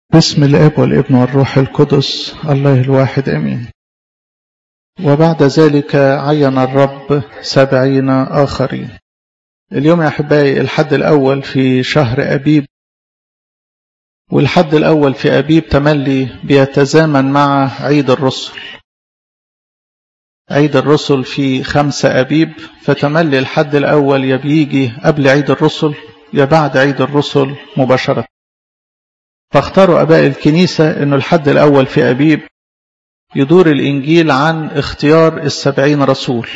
بسم الاب والابن والروح القدس الله الواحد امين وبعد ذلك عين الرب سبعين اخرين اليوم يا احبائي الحد الاول في شهر ابيب والحد الاول في ابيب تملي بيتزامن مع عيد الرسل عيد الرسل في خمسة أبيب فتملي الحد الأول يا بيجي قبل عيد الرسل يا بعد عيد الرسل مباشرة فاختاروا أباء الكنيسة أنه الحد الأول في أبيب يدور الإنجيل عن اختيار السبعين رسول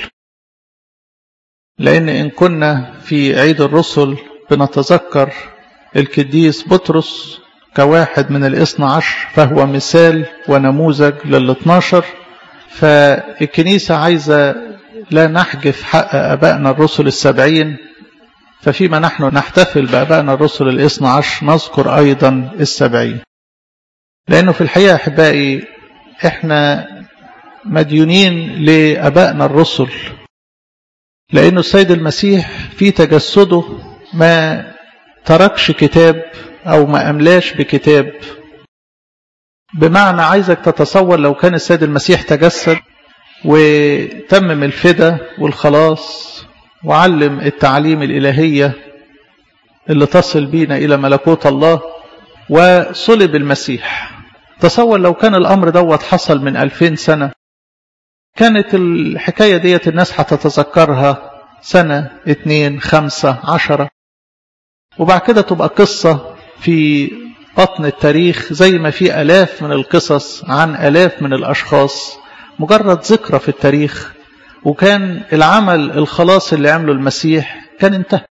لأن إن كنا في عيد الرسل بنتذكر الكديس بطرس كواحد من الاثنى عشر فهو مثال ونموذج للاثناشر فالكنيسة عايزة لا نحجف حق أبائنا الرسل السبعين ففيما نحن نحتفل بأبائنا الرسل الاثنى عشر نذكر أيضا السبعين لأنه في الحقيقة أحبائي إحنا مديونين لأبائنا الرسل لأنه السيد المسيح في تجسده ما تركش كتاب أو ما أملاش بكتاب بمعنى عايزك تتصور لو كان السيد المسيح تجسد وتمم الفدا والخلاص وعلم التعليم الإلهية اللي تصل بينا إلى ملكوت الله وصلب المسيح تصور لو كان الأمر دوت حصل من ألفين سنة كانت الحكاية ديت الناس هتتذكرها سنة اتنين خمسة عشرة وبعد كده تبقى قصة في بطن التاريخ زي ما في ألاف من القصص عن ألاف من الأشخاص مجرد ذكرى في التاريخ وكان العمل الخلاص اللي عمله المسيح كان انتهى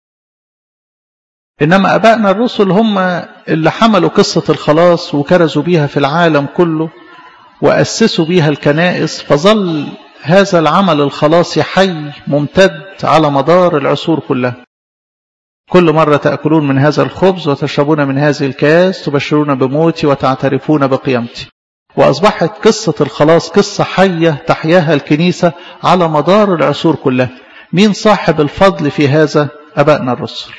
إنما أبائنا الرسل هم اللي حملوا قصة الخلاص وكرزوا بيها في العالم كله وأسسوا بيها الكنائس فظل هذا العمل الخلاصي حي ممتد على مدار العصور كلها كل مرة تأكلون من هذا الخبز وتشربون من هذه الكاس تبشرون بموتي وتعترفون بقيامتي وأصبحت قصة الخلاص قصة حية تحياها الكنيسة على مدار العصور كلها مين صاحب الفضل في هذا أبائنا الرسل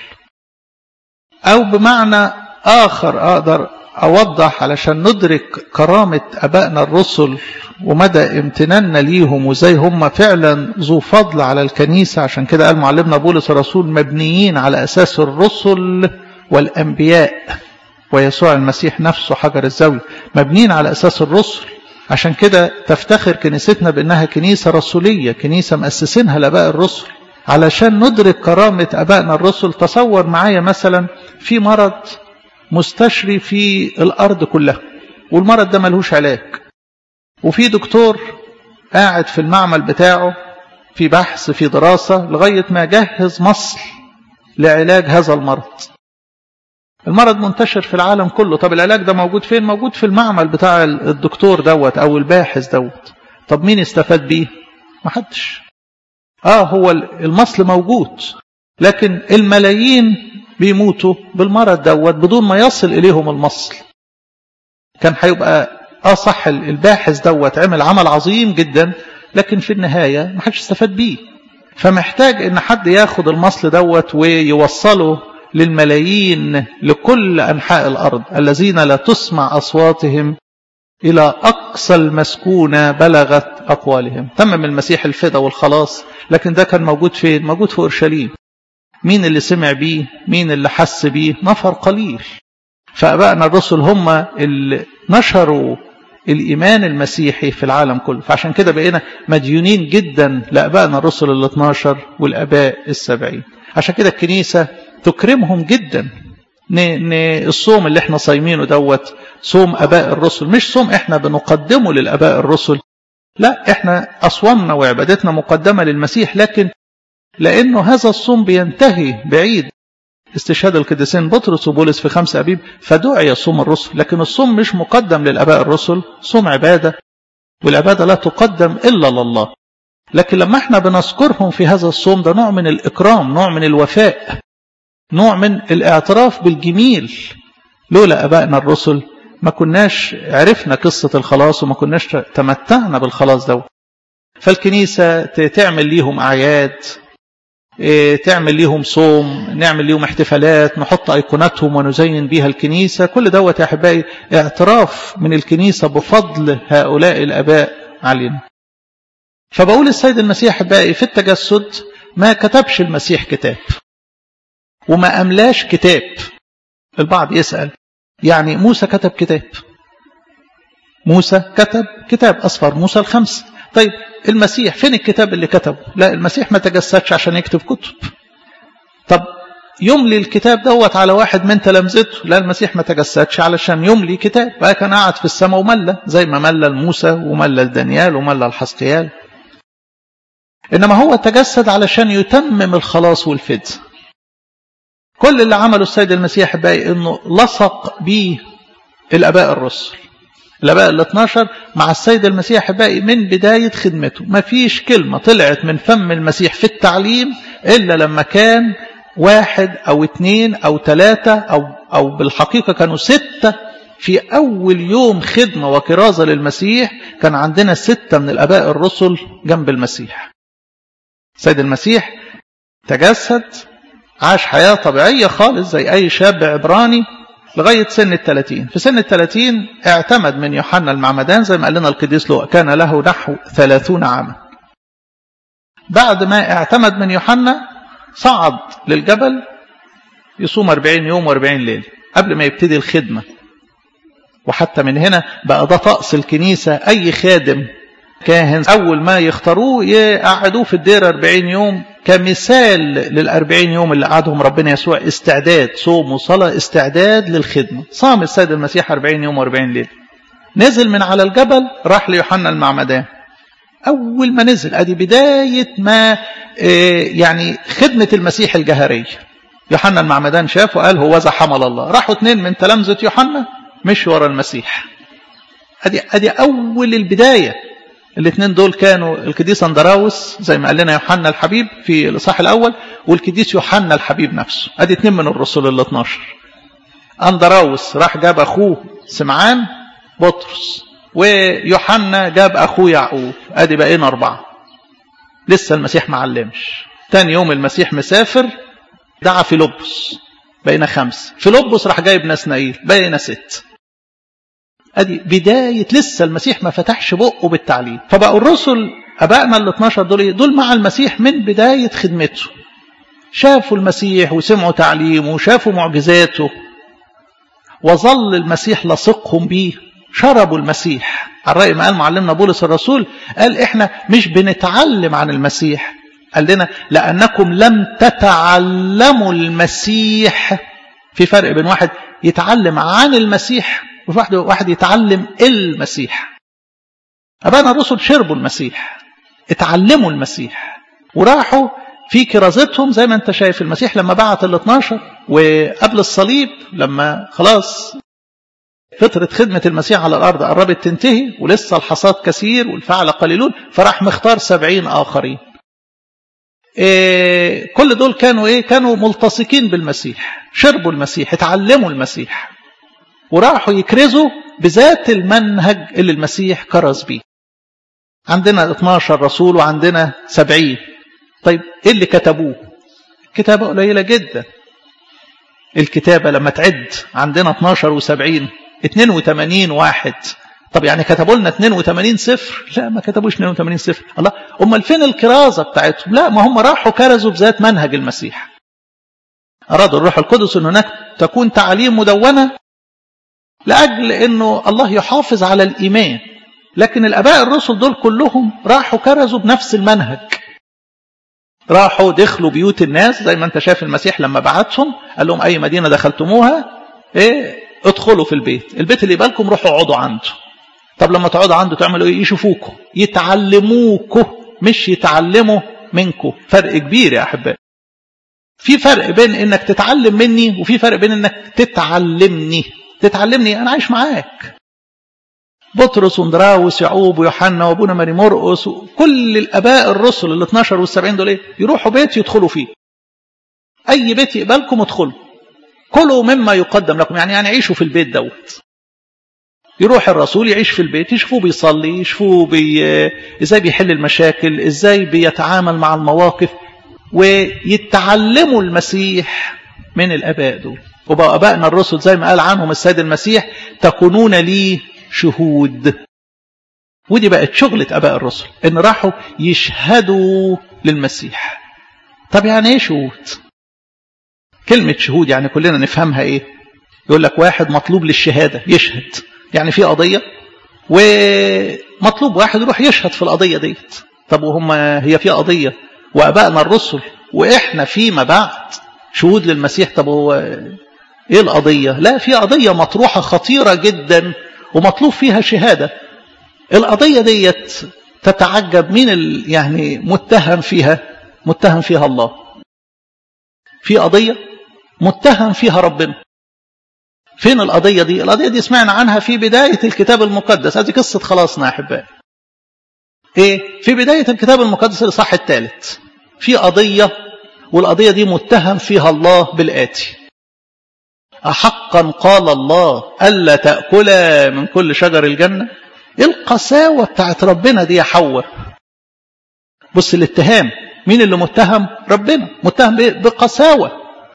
أو بمعنى آخر أقدر أوضح علشان ندرك كرامة أبائنا الرسل ومدى امتناننا ليهم وزي هم فعلا ذو فضل على الكنيسة عشان كده قال معلمنا بولس الرسول مبنيين على أساس الرسل والأنبياء ويسوع المسيح نفسه حجر الزاوية مبنيين على أساس الرسل عشان كده تفتخر كنيستنا بأنها كنيسة رسولية كنيسة مؤسسينها لأباء الرسل علشان ندرك كرامة أبائنا الرسل تصور معايا مثلا في مرض مستشري في الأرض كلها والمرض ده ملهوش علاج وفي دكتور قاعد في المعمل بتاعه في بحث في دراسة لغاية ما جهز مصل لعلاج هذا المرض المرض منتشر في العالم كله طب العلاج ده موجود فين موجود في المعمل بتاع الدكتور دوت او الباحث دوت طب مين استفاد بيه محدش اه هو المصل موجود لكن الملايين بيموتوا بالمرض دوت بدون ما يصل اليهم المصل كان هيبقى اه صح الباحث دوت عمل عمل عظيم جدا لكن في النهاية ما حدش استفاد بيه فمحتاج ان حد ياخد المصل دوت ويوصله للملايين لكل أنحاء الأرض الذين لا تسمع أصواتهم إلى أقصى المسكونة بلغت أقوالهم تمم المسيح الفدا والخلاص لكن ده كان موجود فين موجود في أورشليم مين اللي سمع بيه مين اللي حس بيه نفر قليل فأبائنا الرسل هم اللي نشروا الإيمان المسيحي في العالم كله فعشان كده بقينا مديونين جدا لأبائنا الرسل ال 12 والأباء السبعين عشان كده الكنيسة تكرمهم جدا ن... ن... الصوم اللي احنا صايمينه دوت صوم اباء الرسل مش صوم احنا بنقدمه للاباء الرسل لا احنا اصوامنا وعبادتنا مقدمه للمسيح لكن لانه هذا الصوم بينتهي بعيد استشهاد القديسين بطرس وبولس في خمسة أبيب فدعي صوم الرسل لكن الصوم مش مقدم للأباء الرسل صوم عبادة والعبادة لا تقدم إلا لله لكن لما احنا بنذكرهم في هذا الصوم ده نوع من الإكرام نوع من الوفاء نوع من الاعتراف بالجميل لولا أبائنا الرسل ما كناش عرفنا قصة الخلاص وما كناش تمتعنا بالخلاص ده فالكنيسة تعمل ليهم أعياد إيه تعمل ليهم صوم نعمل ليهم احتفالات نحط ايقوناتهم ونزين بيها الكنيسة كل دوت يا أحبائي اعتراف من الكنيسة بفضل هؤلاء الأباء علينا فبقول السيد المسيح أحبائي في التجسد ما كتبش المسيح كتاب وما أملاش كتاب البعض يسأل يعني موسى كتب كتاب موسى كتب كتاب أصفر موسى الخمس طيب المسيح فين الكتاب اللي كتبه لا المسيح ما تجسدش عشان يكتب كتب طب يملي الكتاب دوت على واحد من تلامذته لا المسيح ما تجسدش علشان يملي كتاب بقى كان قاعد في السماء وملى زي ما ملى لموسى وملى لدانيال وملى لحسقيال انما هو تجسد علشان يتمم الخلاص والفدء كل اللي عمله السيد المسيح بقى انه لصق بيه الاباء الرسل الاباء ال 12 مع السيد المسيح باقي من بدايه خدمته ما فيش كلمه طلعت من فم المسيح في التعليم الا لما كان واحد او اثنين او ثلاثه او او بالحقيقه كانوا سته في اول يوم خدمه وكرازه للمسيح كان عندنا سته من الاباء الرسل جنب المسيح السيد المسيح تجسد عاش حياة طبيعية خالص زي أي شاب عبراني لغاية سن الثلاثين في سن الثلاثين اعتمد من يوحنا المعمدان زي ما قال لنا القديس لوقا كان له نحو ثلاثون عاما بعد ما اعتمد من يوحنا صعد للجبل يصوم أربعين يوم وأربعين ليلة قبل ما يبتدي الخدمة وحتى من هنا بقى ده طقس الكنيسة أي خادم كاهن أول ما يختاروه يقعدوه في الدير 40 يوم كمثال للأربعين يوم اللي قعدهم ربنا يسوع استعداد صوم وصلاة استعداد للخدمة صام السيد المسيح 40 يوم و40 ليلة نزل من على الجبل راح ليوحنا المعمدان أول ما نزل أدي بداية ما يعني خدمة المسيح الجهرية يوحنا المعمدان شاف وقال هو ذا حمل الله راحوا اثنين من تلامذة يوحنا مشوا ورا المسيح أدي, أدي أول البداية الاثنين دول كانوا القديس اندراوس زي ما قال لنا يوحنا الحبيب في الاصحاح الاول والقديس يوحنا الحبيب نفسه ادي اثنين من الرسل ال 12 اندراوس راح جاب اخوه سمعان بطرس ويوحنا جاب اخوه يعقوب ادي بقينا اربعه لسه المسيح ما علمش تاني يوم المسيح مسافر دعا فيلبس بقينا خمسه فيلبس راح جايب نسنائيل بقينا ست ادي بدايه لسه المسيح ما فتحش بقه بالتعليم فبقوا الرسل ابائنا ال 12 دول ايه دول مع المسيح من بدايه خدمته شافوا المسيح وسمعوا تعليمه وشافوا معجزاته وظل المسيح لصقهم بيه شربوا المسيح على رأي ما قال معلمنا بولس الرسول قال احنا مش بنتعلم عن المسيح قال لنا لأنكم لم تتعلموا المسيح في فرق بين واحد يتعلم عن المسيح وواحد واحد يتعلم المسيح أبانا الرسل شربوا المسيح اتعلموا المسيح وراحوا في كرازتهم زي ما انت شايف المسيح لما بعت ال 12 وقبل الصليب لما خلاص فترة خدمة المسيح على الأرض قربت تنتهي ولسه الحصاد كثير والفعل قليلون فراح مختار سبعين آخرين إيه كل دول كانوا إيه كانوا ملتصقين بالمسيح شربوا المسيح اتعلموا المسيح وراحوا يكرزوا بذات المنهج اللي المسيح كرز بيه عندنا 12 رسول وعندنا 70 طيب ايه اللي كتبوه كتابة قليلة جدا الكتابة لما تعد عندنا 12 و70 82 واحد طب يعني كتبوا لنا 82 صفر لا ما كتبوش 82 صفر الله امال فين الكرازة بتاعتهم لا ما هم راحوا كرزوا بذات منهج المسيح أرادوا الروح القدس أن هناك تكون تعاليم مدونة لأجل أنه الله يحافظ على الإيمان لكن الأباء الرسل دول كلهم راحوا كرزوا بنفس المنهج راحوا دخلوا بيوت الناس زي ما انت شايف المسيح لما بعتهم قال لهم أي مدينة دخلتموها ايه ادخلوا في البيت البيت اللي يبالكم روحوا اقعدوا عنده طب لما تقعدوا عنده تعملوا ايه يشوفوكم يتعلموكم مش يتعلموا منكم فرق كبير يا احبائي في فرق بين انك تتعلم مني وفي فرق بين انك تتعلمني تتعلمني انا عايش معاك بطرس وندراوس يعقوب ويوحنا وابونا ماري مرقس وكل الاباء الرسل ال 12 وال 70 دول ايه يروحوا بيت يدخلوا فيه اي بيت يقبلكم ادخلوا كلوا مما يقدم لكم يعني يعني عيشوا في البيت دوت يروح الرسول يعيش في البيت يشوفوه بيصلي يشوفوه بي... ازاي بيحل المشاكل ازاي بيتعامل مع المواقف ويتعلموا المسيح من الاباء دول وبقى ابائنا الرسل زي ما قال عنهم السيد المسيح تكونون لي شهود ودي بقت شغلة اباء الرسل ان راحوا يشهدوا للمسيح طب يعني ايه شهود كلمة شهود يعني كلنا نفهمها ايه يقول لك واحد مطلوب للشهادة يشهد يعني في قضية ومطلوب واحد يروح يشهد في القضية ديت طب وهم هي في قضية وابائنا الرسل واحنا فيما بعد شهود للمسيح طب هو ايه القضية لا في قضية مطروحة خطيرة جدا ومطلوب فيها شهادة القضية ديت تتعجب مين ال... يعني متهم فيها متهم فيها الله في قضية متهم فيها ربنا فين القضية دي القضية دي سمعنا عنها في بداية الكتاب المقدس هذه قصة خلاصنا يا أحبائي ايه في بداية الكتاب المقدس الإصحاح الثالث في قضية والقضية دي متهم فيها الله بالآتي أحقا قال الله ألا تأكلا من كل شجر الجنة إيه القساوة بتاعت ربنا دي يا حواء بص الاتهام مين اللي متهم ربنا متهم بقساوة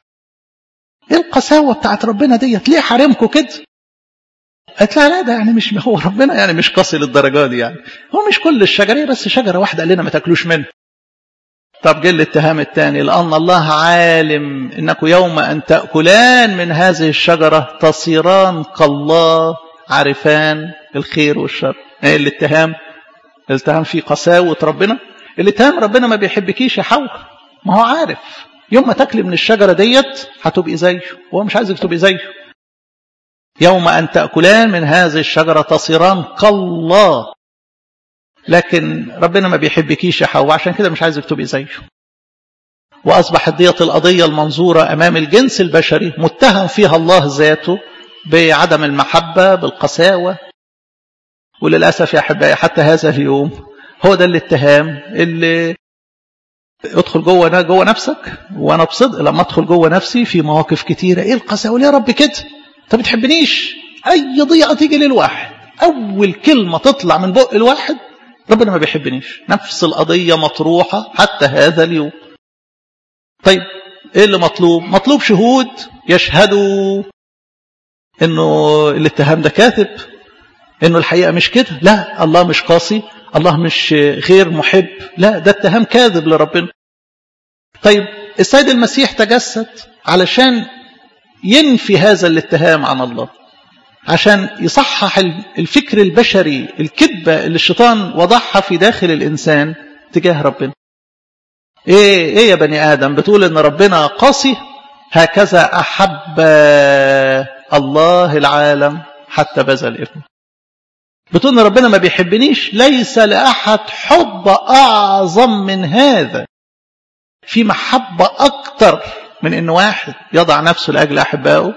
ايه القساوة بتاعت ربنا ديت ليه حارمكم كده قالت لا لا ده يعني مش هو ربنا يعني مش قاسي للدرجة دي يعني هو مش كل الشجرة بس شجرة واحدة قال لنا ما تاكلوش منها طب جه الاتهام الثاني لأن الله عالم إنكم يوم أن تأكلان من هذه الشجرة تصيران كالله عارفان الخير والشر ايه الاتهام الاتهام في قساوة ربنا الاتهام ربنا ما بيحبكيش يا حواء ما هو عارف يوم ما تاكلي من الشجرة ديت هتبقي زيه وهو مش عايزك تبقي زيه يوم أن تأكلان من هذه الشجرة تصيران كالله لكن ربنا ما بيحبكيش يا حواء عشان كده مش عايزك تبقي زيه وأصبحت ديت القضية المنظورة أمام الجنس البشري متهم فيها الله ذاته بعدم المحبة بالقساوة وللأسف يا أحبائي حتى هذا اليوم هو ده الاتهام اللي ادخل جوه جوه نفسك وانا بصدق لما ادخل جوه نفسي في مواقف كتيره ايه القساوه ليه يا رب كده انت بتحبنيش اي ضيقه تيجي للواحد اول كلمه تطلع من بق الواحد ربنا ما بيحبنيش نفس القضيه مطروحه حتى هذا اليوم طيب ايه اللي مطلوب مطلوب شهود يشهدوا انه الاتهام ده كاذب انه الحقيقه مش كده لا الله مش قاسي الله مش غير محب لا ده اتهام كاذب لربنا طيب السيد المسيح تجسد علشان ينفي هذا الاتهام عن الله عشان يصحح الفكر البشري الكذبة اللي الشيطان وضعها في داخل الإنسان تجاه ربنا ايه ايه يا بني آدم بتقول ان ربنا قاسي هكذا أحب الله العالم حتى بذل ابنه بتقول ان ربنا ما بيحبنيش ليس لأحد حب أعظم من هذا في محبة أكتر من أن واحد يضع نفسه لأجل أحبائه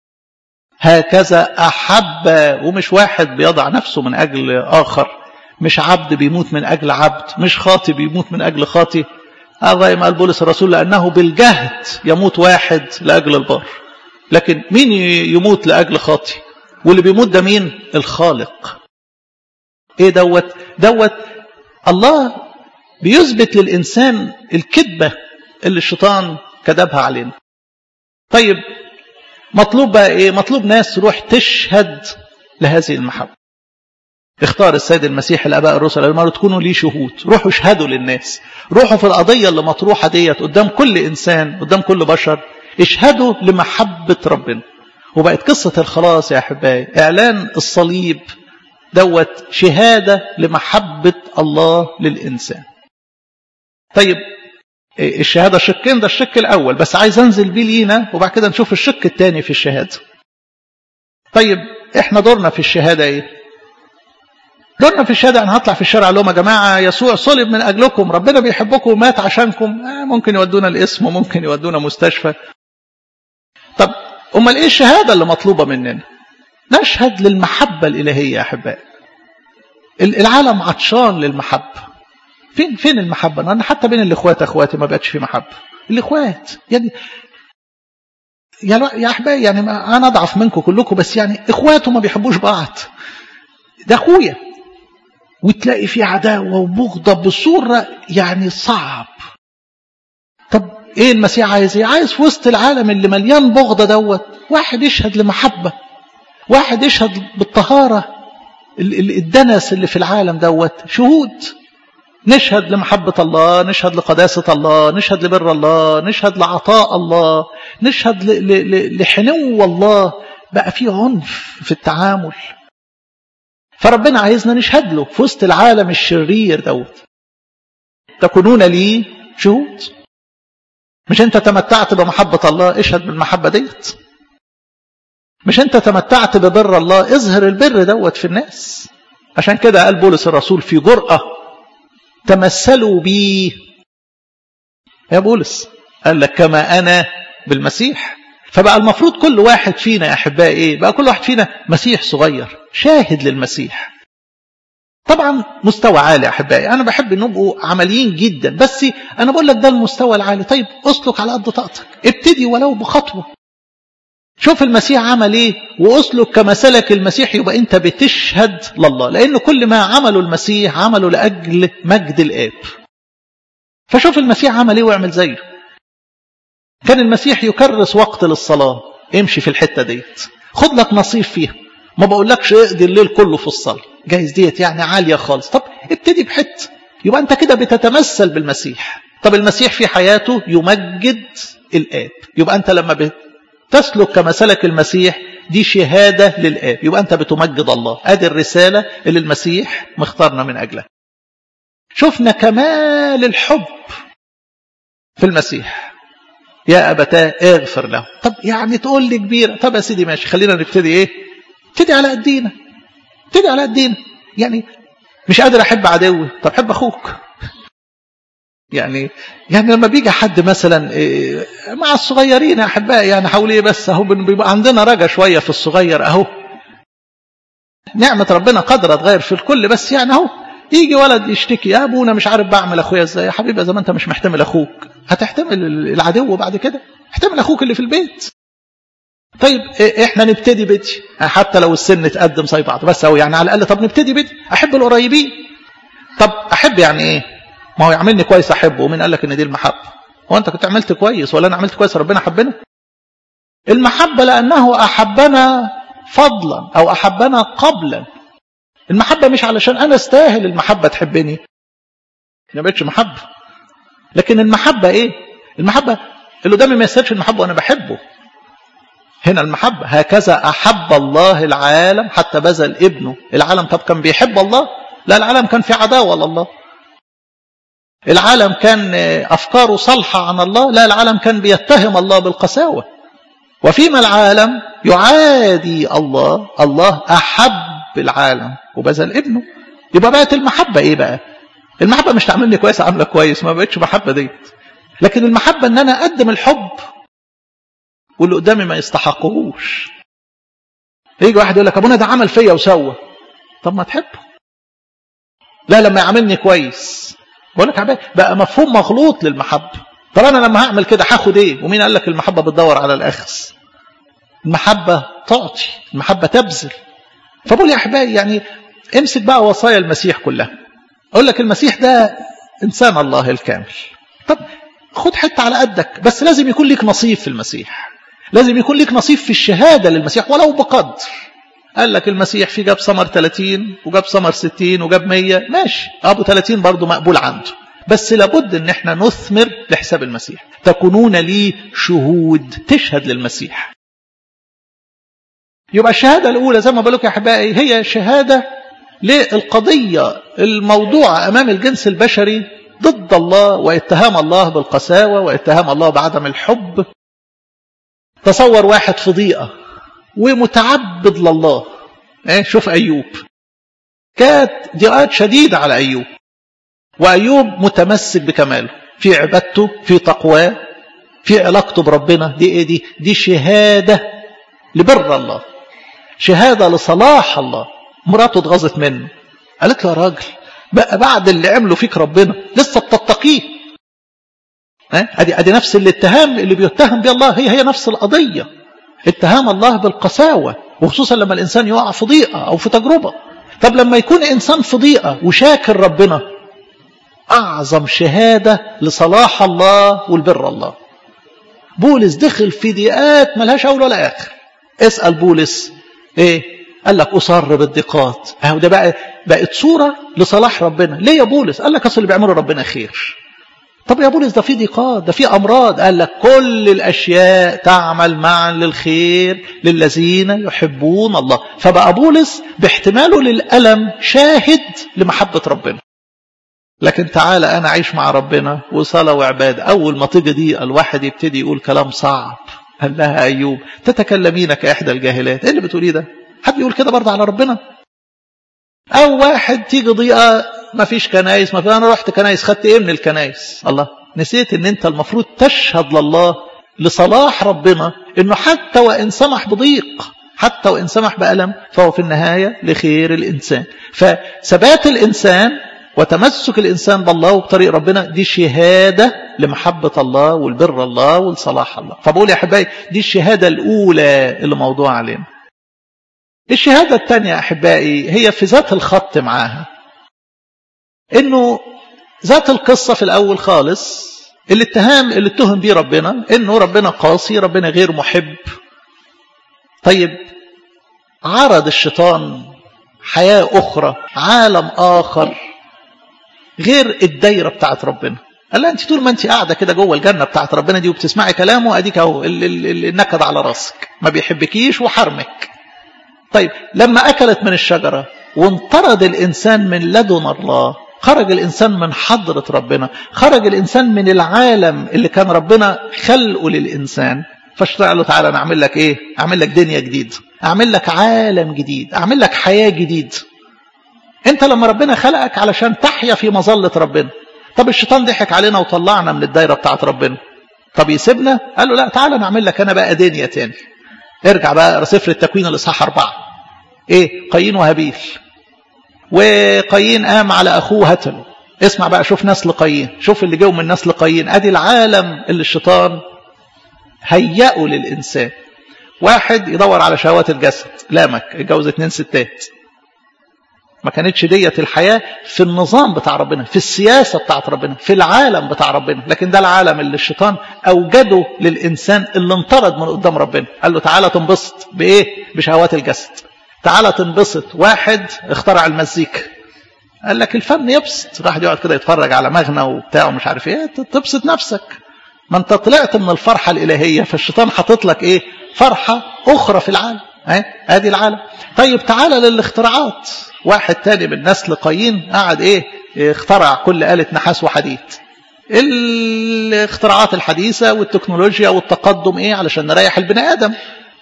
هكذا أحب ومش واحد بيضع نفسه من أجل آخر مش عبد بيموت من أجل عبد مش خاطي بيموت من أجل خاطي زي ما قال بولس الرسول لأنه بالجهد يموت واحد لأجل البار لكن مين يموت لأجل خاطي واللي بيموت ده مين الخالق ايه دوت دوت الله بيثبت للإنسان الكذبة اللي الشيطان كذبها علينا طيب مطلوب بقى ايه مطلوب ناس تروح تشهد لهذه المحبة اختار السيد المسيح الاباء الرسل قالوا تكونوا لي شهود روحوا اشهدوا للناس روحوا في القضيه اللي مطروحه ديت قدام كل انسان قدام كل بشر اشهدوا لمحبه ربنا وبقت قصه الخلاص يا احبائي اعلان الصليب دوت شهاده لمحبه الله للانسان طيب الشهاده شقين ده الشق الاول بس عايز انزل بيه لينا وبعد كده نشوف الشق الثاني في الشهاده طيب احنا دورنا في الشهاده ايه دورنا في الشهاده انا هطلع في الشارع اقول لهم يا جماعه يسوع صلب من اجلكم ربنا بيحبكم ومات عشانكم آه ممكن يودونا الاسم وممكن يودونا مستشفى طب امال ايه الشهاده اللي مطلوبه مننا نشهد للمحبه الالهيه يا احبائي العالم عطشان للمحبه فين فين المحبه انا حتى بين الاخوات اخواتي ما بقتش في محبه الاخوات يعني يا احبائي يعني انا اضعف منكم كلكم بس يعني اخواته ما بيحبوش بعض ده اخويا وتلاقي في عداوه وبغضه بصوره يعني صعب ايه المسيح عايز ايه عايز في وسط العالم اللي مليان بغضة دوت واحد يشهد لمحبة واحد يشهد بالطهارة الدنس اللي في العالم دوت شهود نشهد لمحبة الله نشهد لقداسة الله نشهد لبر الله نشهد لعطاء الله نشهد لحنو الله بقى في عنف في التعامل فربنا عايزنا نشهد له في وسط العالم الشرير دوت تكونون لي شهود مش انت تمتعت بمحبة الله اشهد بالمحبة ديت مش انت تمتعت ببر الله اظهر البر دوت في الناس عشان كده قال بولس الرسول في جرأة تمثلوا بي يا بولس قال لك كما أنا بالمسيح فبقى المفروض كل واحد فينا يا أحبائي إيه بقى كل واحد فينا مسيح صغير شاهد للمسيح طبعا مستوى عالي يا أحبائي أنا بحب نبقوا عمليين جدا بس أنا بقول لك ده المستوى العالي طيب أسلك على قد طاقتك ابتدي ولو بخطوة شوف المسيح عمل ايه واسلك كما سلك المسيح يبقى انت بتشهد لله لان كل ما عمله المسيح عمله لاجل مجد الاب فشوف المسيح عمل ايه واعمل زيه كان المسيح يكرس وقت للصلاه امشي في الحته ديت خد لك نصيب فيها ما بقولكش اقضي الليل كله في الصلاه جايز ديت يعني عاليه خالص طب ابتدي بحته يبقى انت كده بتتمثل بالمسيح طب المسيح في حياته يمجد الاب يبقى انت لما تسلك كما سلك المسيح دي شهادة للآب يبقى أنت بتمجد الله ادي الرسالة اللي المسيح مختارنا من أجلها شفنا كمال الحب في المسيح يا أبتاه اغفر له طب يعني تقول لي كبيرة طب يا سيدي ماشي خلينا نبتدي ايه ابتدي على قدينا ابتدي على قدينا يعني مش قادر أحب عدوي طب حب أخوك يعني يعني لما بيجي حد مثلا مع الصغيرين يا احبائي يعني حول ايه بس اهو بيبقى عندنا رجا شويه في الصغير اهو نعمه ربنا قادره تغير في الكل بس يعني اهو يجي ولد يشتكي يا ابونا مش عارف بعمل اخويا ازاي يا حبيبي اذا ما انت مش محتمل اخوك هتحتمل العدو بعد كده احتمل اخوك اللي في البيت طيب احنا نبتدي بدي حتى لو السن اتقدم زي بعض بس او يعني على الاقل طب نبتدي بدي احب القريبين طب احب يعني ايه ما هو يعملني كويس احبه ومين قال لك ان دي المحبه هو انت كنت عملت كويس ولا انا عملت كويس ربنا حبنا المحبه لانه احبنا فضلا او احبنا قبلا المحبه مش علشان انا استاهل المحبه تحبني ما بقتش محبه لكن المحبه ايه المحبه اللي قدامي ما يستاهلش المحبه وانا بحبه هنا المحبه هكذا احب الله العالم حتى بذل ابنه العالم طب كان بيحب الله لا العالم كان في عداوه لله العالم كان أفكاره صالحة عن الله لا العالم كان بيتهم الله بالقساوة وفيما العالم يعادي الله الله أحب العالم وبذل ابنه يبقى بقت المحبة إيه بقى المحبة مش تعملني كويس عاملة كويس ما بقتش محبة ديت لكن المحبة ان انا اقدم الحب واللي قدامي ما يستحقهوش يجي واحد يقول لك ابونا ده عمل فيا وسوى طب ما تحبه لا لما يعاملني كويس بقول لك عباد بقى مفهوم مغلوط للمحبة طب انا لما هعمل كده هاخد ايه ومين قال لك المحبة بتدور على الاخذ المحبة تعطي المحبة تبذل فبقول يا احبائي يعني امسك بقى وصايا المسيح كلها اقول لك المسيح ده انسان الله الكامل طب خد حتة على قدك بس لازم يكون لك نصيب في المسيح لازم يكون لك نصيب في الشهادة للمسيح ولو بقدر قال لك المسيح في جاب ثمر 30 وجاب ثمر 60 وجاب 100 ماشي ابو 30 برضه مقبول عنده بس لابد ان احنا نثمر لحساب المسيح تكونون لي شهود تشهد للمسيح يبقى الشهادة الأولى زي ما بقول لكم يا أحبائي هي شهادة للقضية الموضوعة أمام الجنس البشري ضد الله واتهام الله بالقساوة واتهام الله بعدم الحب تصور واحد في ضيقة ومتعبد لله ايه شوف أيوب كانت ضيقات شديدة على أيوب وأيوب متمسك بكماله في عبادته في تقواه في علاقته بربنا دي ايه دي دي شهادة لبر الله شهادة لصلاح الله مراته اتغاظت منه قالت له يا راجل بقى بعد اللي عمله فيك ربنا لسه بتتقيه ادي ادي نفس الاتهام اللي بيتهم بيه الله هي هي نفس القضيه اتهام الله بالقساوه وخصوصا لما الانسان يقع في ضيقه او في تجربه طب لما يكون انسان في ضيقه وشاكر ربنا اعظم شهاده لصلاح الله والبر الله بولس دخل في ضيقات ملهاش اول ولا اخر اسال بولس ايه قال لك اصر بالضيقات اهو ده بقى بقت صوره لصلاح ربنا ليه يا بولس قال لك اصل اللي بيعمله ربنا خير طب يا بولس ده في ضيقات ده في امراض قال لك كل الاشياء تعمل معا للخير للذين يحبون الله فبقى بولس باحتماله للالم شاهد لمحبه ربنا لكن تعالى انا عايش مع ربنا وصلاه وعباده اول ما تيجي دي الواحد يبتدي يقول كلام صعب قال لها ايوب تتكلمين كاحدى الجاهلات ايه اللي بتقوليه ده حد يقول كده برضه على ربنا او واحد تيجي ضيقه ما فيش كنايس ما في انا رحت كنايس خدت ايه من الكنايس الله نسيت ان انت المفروض تشهد لله لصلاح ربنا انه حتى وان سمح بضيق حتى وان سمح بالم فهو في النهايه لخير الانسان فثبات الانسان وتمسك الانسان بالله وبطريق ربنا دي شهاده لمحبه الله والبر الله ولصلاح الله فبقول يا احبائي دي الشهاده الاولى اللي موضوع علينا الشهاده الثانيه احبائي هي في ذات الخط معاها انه ذات القصة في الاول خالص الاتهام اللي اتهم بيه ربنا انه ربنا قاسي ربنا غير محب طيب عرض الشيطان حياة اخرى عالم اخر غير الدايرة بتاعت ربنا قال لها انت طول ما انت قاعدة كده جوه الجنة بتاعت ربنا دي وبتسمعي كلامه اديك اهو النكد على راسك ما بيحبكيش وحرمك طيب لما اكلت من الشجرة وانطرد الانسان من لدن الله خرج الإنسان من حضرة ربنا خرج الإنسان من العالم اللي كان ربنا خلقه للإنسان فاشترع له تعالى أنا أعمل لك إيه أعمل لك دنيا جديد أعمل لك عالم جديد أعمل لك حياة جديد أنت لما ربنا خلقك علشان تحيا في مظلة ربنا طب الشيطان ضحك علينا وطلعنا من الدايرة بتاعت ربنا طب يسيبنا قال له لا تعالى نعمل لك أنا بقى دنيا تاني ارجع بقى سفر التكوين الإصحاح أربعة إيه قايين وهابيل وقايين قام على اخوه هتله اسمع بقى شوف نسل قايين شوف اللي جو من نسل قايين ادي العالم اللي الشيطان هيئه للانسان واحد يدور على شهوات الجسد لامك اتجوز اتنين ستات ما كانتش ديت الحياة في النظام بتاع ربنا في السياسة بتاعت ربنا في العالم بتاع ربنا لكن ده العالم اللي الشيطان أوجده للإنسان اللي انطرد من قدام ربنا قال له تعالى تنبسط بإيه بشهوات الجسد تعالى تنبسط واحد اخترع المزيكا قال لك الفن يبسط راح يقعد كده يتفرج على مغنى وبتاع ومش عارف ايه تبسط نفسك ما انت طلعت من الفرحه الالهيه فالشيطان حاطط لك ايه فرحه اخرى في العالم اهي ادي العالم طيب تعالى للاختراعات واحد تاني من نسل قايين قعد ايه اخترع كل آلة نحاس وحديد الاختراعات الحديثة والتكنولوجيا والتقدم ايه علشان نريح البني ادم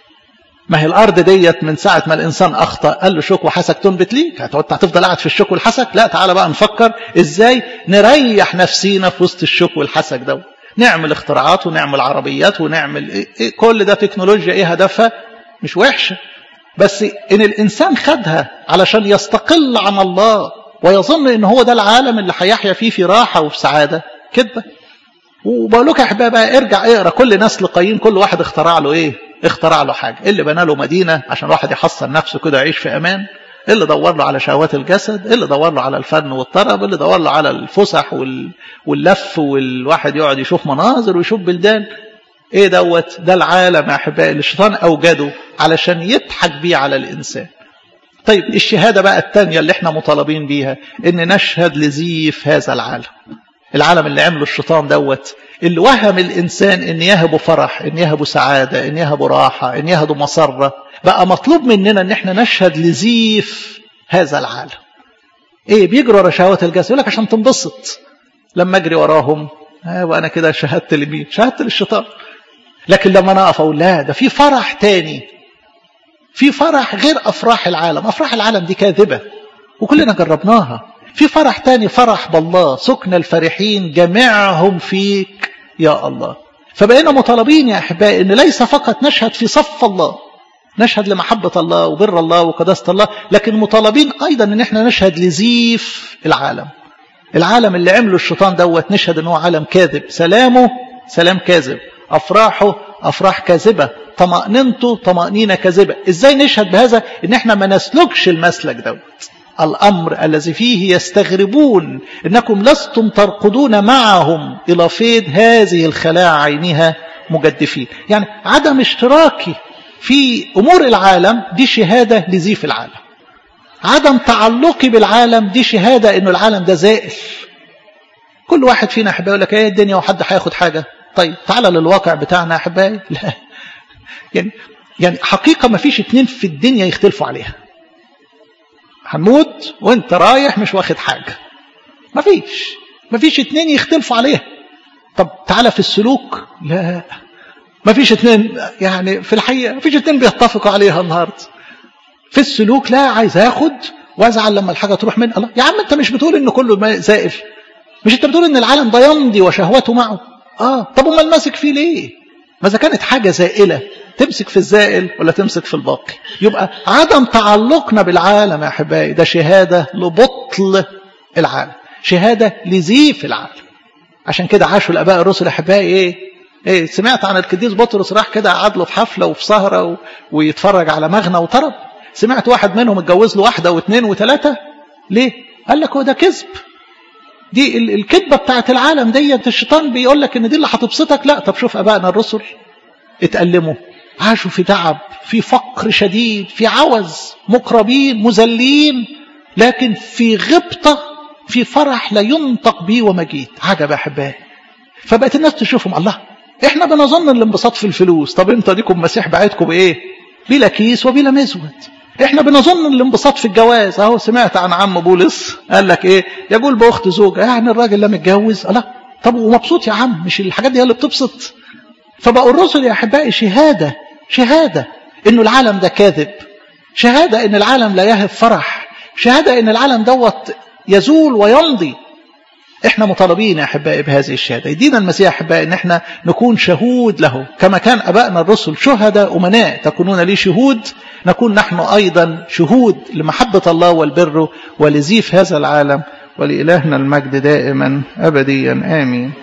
ما هي الارض ديت من ساعه ما الانسان اخطا قال له شوك وحسك تنبت ليك هتفضل قاعد في الشوك والحسك لا تعالى بقى نفكر ازاي نريح نفسينا في وسط الشوك والحسك ده نعمل اختراعات ونعمل عربيات ونعمل إيه إيه كل ده تكنولوجيا ايه هدفها مش وحشه بس ان الانسان خدها علشان يستقل عن الله ويظن ان هو ده العالم اللي هيحيا فيه في راحه وفي سعاده كده وبقول لك يا احباب بقى ارجع اقرا كل نسل قايين كل واحد اخترع له ايه اخترع له حاجة اللي بنى له مدينة عشان الواحد يحصن نفسه كده يعيش في أمان اللي دور له على شهوات الجسد اللي دور له على الفن والطرب اللي دور له على الفسح وال... واللف والواحد يقعد يشوف مناظر ويشوف بلدان ايه دوت ده العالم يا احبائي اللي الشيطان اوجده علشان يضحك بيه على الانسان طيب الشهادة بقى الثانية اللي احنا مطالبين بيها ان نشهد لزيف هذا العالم العالم اللي عمله الشيطان دوت اللي وهم الإنسان إن يهبه فرح إن يهبه سعادة إن يهبه راحة إن يهبه مسرة بقى مطلوب مننا إن احنا نشهد لزيف هذا العالم إيه بيجروا ورا شهوات الجسد يقول لك عشان تنبسط لما أجري وراهم آه وأنا كده شهدت لمين شهدت للشيطان لكن لما أنا أقف أقول لا ده في فرح تاني في فرح غير أفراح العالم أفراح العالم دي كاذبة وكلنا جربناها في فرح تاني فرح بالله سكن الفرحين جميعهم فيك يا الله فبقينا مطالبين يا أحبائي أن ليس فقط نشهد في صف الله نشهد لمحبة الله وبر الله وقداسة الله لكن مطالبين أيضا أن احنا نشهد لزيف العالم العالم اللي عمله الشيطان دوت نشهد أنه عالم كاذب سلامه سلام كاذب أفراحه أفراح كاذبة طمأنينته طمأنينة كاذبة إزاي نشهد بهذا إن احنا ما نسلكش المسلك دوت الأمر الذي فيه يستغربون إنكم لستم ترقدون معهم إلى فيض هذه الخلاع عينها مجدفين يعني عدم اشتراكي في أمور العالم دي شهادة لزيف العالم عدم تعلقي بالعالم دي شهادة انه العالم ده زائل كل واحد فينا احبائي يقول لك ايه الدنيا وحد هياخد حاجة طيب تعالى للواقع بتاعنا احبائي لا يعني يعني حقيقة ما فيش اتنين في الدنيا يختلفوا عليها هنموت وانت رايح مش واخد حاجة ما فيش ما فيش اتنين يختلفوا عليها طب تعالى في السلوك لا ما فيش اتنين يعني في الحقيقة ما فيش اتنين بيتفقوا عليها النهاردة في السلوك لا عايز اخد وازعل لما الحاجة تروح من الله يا عم انت مش بتقول ان كله زائل مش انت بتقول ان العالم ده يمضي وشهوته معه اه طب امال ماسك فيه ليه ما اذا كانت حاجة زائلة تمسك في الزائل ولا تمسك في الباقي يبقى عدم تعلقنا بالعالم يا احبائي ده شهادة لبطل العالم شهادة لزيف العالم عشان كده عاشوا الاباء الرسل احبائي ايه ايه سمعت عن القديس بطرس راح كده قعد له في حفله وفي سهره و... ويتفرج على مغنى وطرب سمعت واحد منهم اتجوز له واحده واثنين وثلاثه ليه قال لك هو ده كذب دي الكذبه بتاعت العالم ديت الشيطان بيقول لك ان دي اللي هتبسطك لا طب شوف ابائنا الرسل اتألموا عاشوا في تعب في فقر شديد في عوز مقربين مذلين لكن في غبطة في فرح لا ينطق به ومجيد عجب أحبائي فبقت الناس تشوفهم الله احنا بنظن الانبساط في الفلوس طب انت ديكم مسيح بعتكم ايه بلا كيس وبلا مزود احنا بنظن الانبساط في الجواز اهو سمعت عن عم بولس قال لك ايه يقول باخت زوجة يعني الراجل لا متجوز الله طب ومبسوط يا عم مش الحاجات دي هي اللي بتبسط فبقوا الرسل يا احبائي شهاده شهاده انه العالم ده كاذب شهاده ان العالم لا يهب فرح شهاده ان العالم دوت يزول ويمضي احنا مطالبين يا احبائي بهذه الشهاده يدينا المسيح احبائي ان احنا نكون شهود له كما كان ابائنا الرسل شهداء امناء تكونون لي شهود نكون نحن ايضا شهود لمحبه الله والبر ولزيف هذا العالم ولالهنا المجد دائما ابديا امين